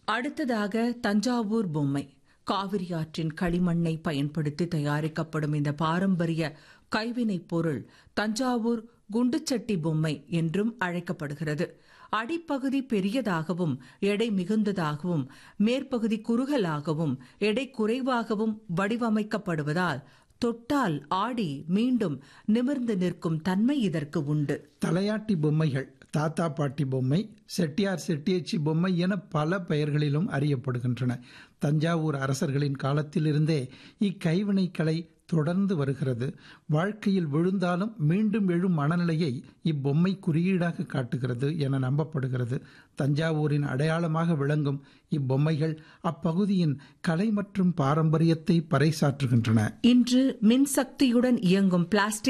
அடுத்ததாக தஞ்சாவூர் பொம்மை காவிரி ஆற்றின் களிமண்ணை பயன்படுத்தி தயாரிக்கப்படும் இந்த பாரம்பரிய கைவினைப் பொருள் தஞ்சாவூர் குண்டுச்சட்டி பொம்மை என்றும் அழைக்கப்படுகிறது அடிப்பகுதி பெரியதாகவும் எடை மிகுந்ததாகவும் மேற்பகுதி குறுகலாகவும் எடை குறைவாகவும் வடிவமைக்கப்படுவதால் தொட்டால் ஆடி மீண்டும் நிமிர்ந்து நிற்கும் தன்மை இதற்கு உண்டு தலையாட்டி பொம்மைகள் தாத்தா பாட்டி பொம்மை செட்டியார் செட்டியச்சி பொம்மை என பல பெயர்களிலும் அறியப்படுகின்றன தஞ்சாவூர் அரசர்களின் காலத்திலிருந்தே இக்கைவினை கலை தொடர்ந்து வருகிறது வாழ்க்கையில் விழுந்தாலும் மீண்டும் எழும் மனநிலையை இப்பொம்மை குறியீடாக காட்டுகிறது என நம்பப்படுகிறது தஞ்சாவூரின் அடையாளமாக விளங்கும் இப்பொம்மைகள் அப்பகுதியின் கலை மற்றும் பாரம்பரியத்தை பறைசாற்றுகின்றன இன்று மின்சக்தியுடன் இயங்கும் பிளாஸ்டிக்